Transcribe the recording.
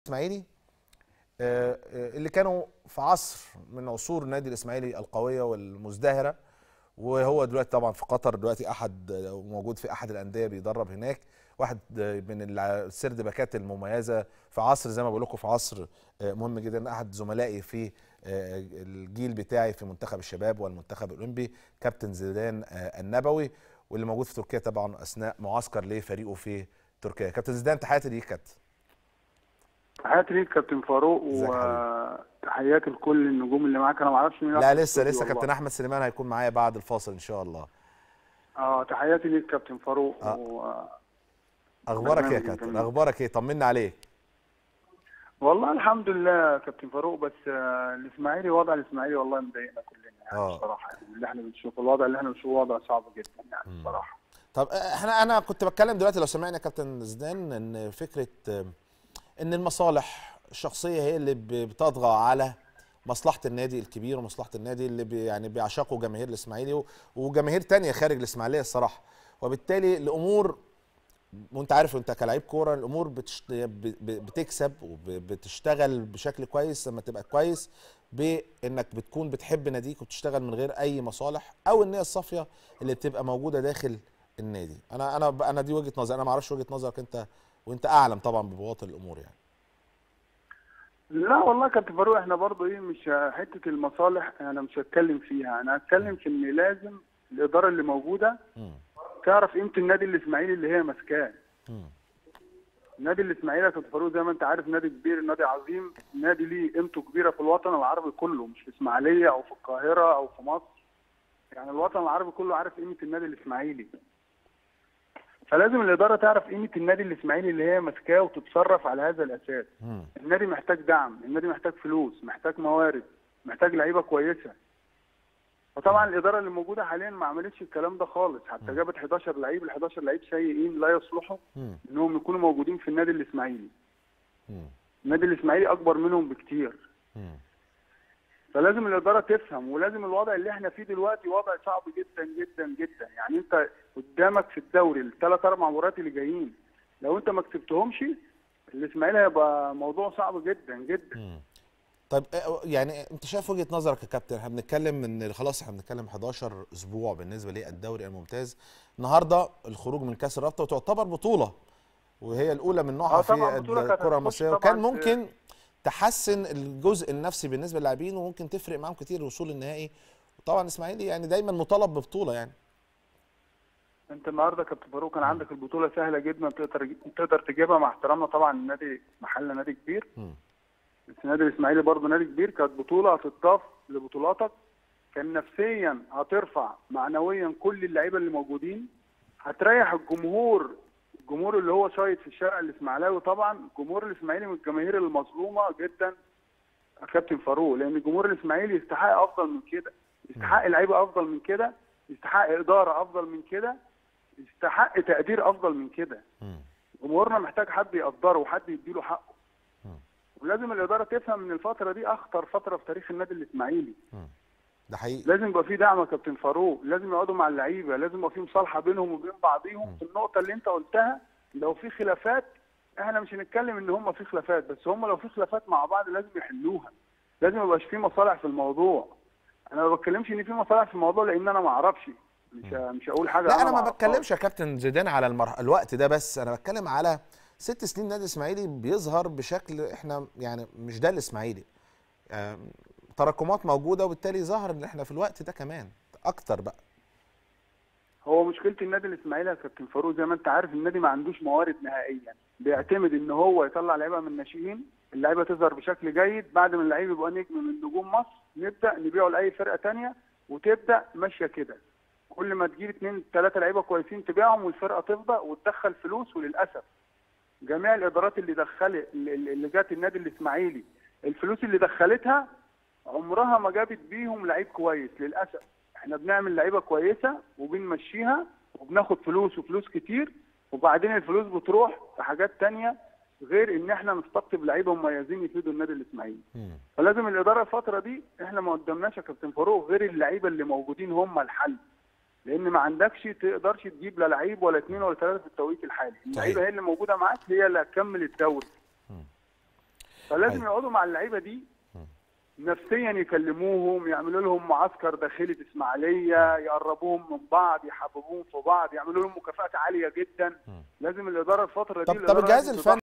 الاسماعيلي آه، آه، اللي كانوا في عصر من عصور النادي الاسماعيلي القويه والمزدهره وهو دلوقتي طبعا في قطر دلوقتي احد آه، موجود في احد الانديه بيدرب هناك واحد آه، من الع- السرد باكات المميزه في عصر زي ما بقول لكم في عصر آه، مهم جدا احد زملائي في آه، الجيل بتاعي في منتخب الشباب والمنتخب الاولمبي كابتن زيدان آه، النبوي واللي موجود في تركيا طبعا اثناء معسكر لفريقه في تركيا كابتن زيدان تحياتي ليك كابتن تحياتي ليك كابتن فاروق ازيك يا وتحياتي لكل النجوم اللي معاك انا ما اعرفش مين لا واحد في لسه الاستوديو لسه والله. كابتن احمد سليمان هيكون معايا بعد الفاصل ان شاء الله اه تحياتي ليك كابتن فاروق آه. و... اخبارك ايه يا برنامج كابتن جميل. اخبارك ايه طمنا عليك والله الحمد لله كابتن فاروق بس آه، الاسماعيلي وضع الاسماعيلي والله مضايقنا كلنا يعني آه. بصراحه يعني اللي احنا بنشوفه الوضع اللي احنا بنشوفه وضع صعب جدا يعني بصراحه طب آه، احنا انا كنت بتكلم دلوقتي لو سمعنا يا كابتن زيدان ان فكره آه، ان المصالح الشخصيه هي اللي ب- بتطغى على مصلحه النادي الكبير ومصلحه النادي اللي بي يعني بيعشقه جماهير الاسماعيلي و- وجماهير تانية خارج الاسماعيليه الصراحه وبالتالي الامور وانت عارف انت كلاعب كوره الامور بتشت... ب- ب- بتكسب وبتشتغل بشكل كويس لما تبقى كويس بانك بتكون بتحب ناديك وبتشتغل من غير اي مصالح او النيه الصافيه اللي بتبقى موجوده داخل النادي انا انا انا دي وجهه نظري انا ما اعرفش وجهه نظرك انت وانت اعلم طبعا ببواطن الامور يعني لا والله كابتن فاروق احنا برضه ايه مش حته المصالح انا مش هتكلم فيها انا هتكلم في ان لازم الاداره اللي موجوده مم. تعرف قيمه النادي الاسماعيلي اللي هي ماسكاه مم. النادي الاسماعيلي يا كابتن فاروق زي ما انت عارف نادي كبير نادي عظيم نادي ليه قيمته كبيره في الوطن العربي كله مش في اسماعيليه او في القاهره او في مصر يعني الوطن العربي كله عارف قيمه النادي الاسماعيلي فلازم الاداره تعرف قيمه النادي الاسماعيلي اللي هي ماسكاه وتتصرف على هذا الاساس مم. النادي محتاج دعم النادي محتاج فلوس محتاج موارد محتاج لعيبه كويسه وطبعا الاداره اللي موجوده حاليا ما عملتش الكلام ده خالص حتى جابت 11 لعيب ال 11 لعيب سيئين لا يصلحوا مم. انهم يكونوا موجودين في النادي الاسماعيلي مم. النادي الاسماعيلي اكبر منهم بكتير مم. فلازم الاداره تفهم ولازم الوضع اللي احنا فيه دلوقتي وضع صعب جدا جدا جدا يعني انت قدامك في الدوري الثلاث اربع مباريات اللي جايين لو انت ما كسبتهمش الاسماعيلي هيبقى موضوع صعب جدا جدا مم. طيب آه، يعني انت شايف وجهه نظرك يا كابتن احنا بنتكلم ان خلاص احنا بنتكلم 11 اسبوع بالنسبه للدوري الممتاز النهارده الخروج من كاس الرابطه وتعتبر بطوله وهي الاولى من نوعها آه في طبعاً بطولة كانت الكره هتخش المصريه طبعاً وكان في- ممكن تحسن الجزء النفسي بالنسبه للاعبين وممكن تفرق معاهم كتير الوصول النهائي وطبعا الاسماعيلي يعني دايما مطالب ببطوله يعني انت النهارده كابتن فاروق كان عندك البطوله سهله جدا تقدر تقدر تجيبها مع احترامنا طبعا النادي محل نادي كبير مم. بس النادي الاسماعيلي برضه نادي كبير كانت بطوله هتضاف لبطولاتك كان نفسيا هترفع معنويا كل اللعيبه اللي موجودين هتريح الجمهور الجمهور اللي هو شايط في الشارع الاسماعيلاوي طبعا الجمهور الاسماعيلي من الجماهير المظلومه جدا يا كابتن فاروق لان الجمهور الاسماعيلي يستحق افضل من كده يستحق لعيبه افضل من كده يستحق اداره افضل من كده يستحق تقدير افضل من كده مم. جمهورنا محتاج حد يقدره وحد يديله حقه مم. ولازم الاداره تفهم ان الفتره دي اخطر فتره في تاريخ النادي الاسماعيلي ده حقيقي لازم يبقى في دعم يا كابتن فاروق لازم يقعدوا مع اللعيبه لازم يبقى في مصالحه بينهم وبين بعضيهم في النقطه اللي انت قلتها لو في خلافات احنا مش هنتكلم ان هم في خلافات بس هم لو في خلافات مع بعض لازم يحلوها لازم ما يبقاش في مصالح في الموضوع انا ما بتكلمش ان في مصالح في الموضوع لان انا ما اعرفش مش مش هقول حاجه لا انا ما أعرفهاش. بتكلمش يا كابتن زيدان على المرح... الوقت ده بس انا بتكلم على ست سنين نادي الاسماعيلي بيظهر بشكل احنا يعني مش ده الاسماعيلي آم، تراكمات موجوده وبالتالي ظهر ان احنا في الوقت ده كمان اكتر بقى هو مشكله النادي الاسماعيلي يا كابتن فاروق زي ما انت عارف النادي ما عندوش موارد نهائيا بيعتمد ان هو يطلع لعيبه من الناشئين اللعيبه تظهر بشكل جيد بعد ما اللعيب يبقى نجم من نجوم مصر نبدا نبيعه لاي فرقه تانية وتبدا ماشيه كده كل ما تجيب اثنين ثلاثه لعيبه كويسين تبيعهم والفرقه تفضى وتدخل فلوس وللاسف جميع الادارات اللي دخلت اللي اللي جت النادي الاسماعيلي الفلوس اللي دخلتها عمرها ما جابت بيهم لعيب كويس للاسف احنا بنعمل لعيبه كويسه وبنمشيها وبناخد فلوس وفلوس كتير وبعدين الفلوس بتروح في حاجات تانية غير ان احنا نستقطب لعيبه مميزين يفيدوا النادي الاسماعيلي مم. فلازم الاداره الفتره دي احنا ما قدامناش يا كابتن فاروق غير اللعيبه اللي موجودين هم الحل لان ما عندكش تقدرش تجيب لا لعيب ولا اثنين ولا ثلاثه في التوقيت الحالي اللعيبه هي اللي موجوده معاك هي اللي هتكمل الدوري فلازم أيوة. يقعدوا مع اللعيبه دي نفسيا يكلموهم يعملوا لهم معسكر داخلي في اسماعيليه يقربوهم من بعض يحببوهم في بعض يعملوا لهم مكافآت عاليه جدا لازم الاداره الفتره دي طب طب الإدارة الجهاز لازم الفني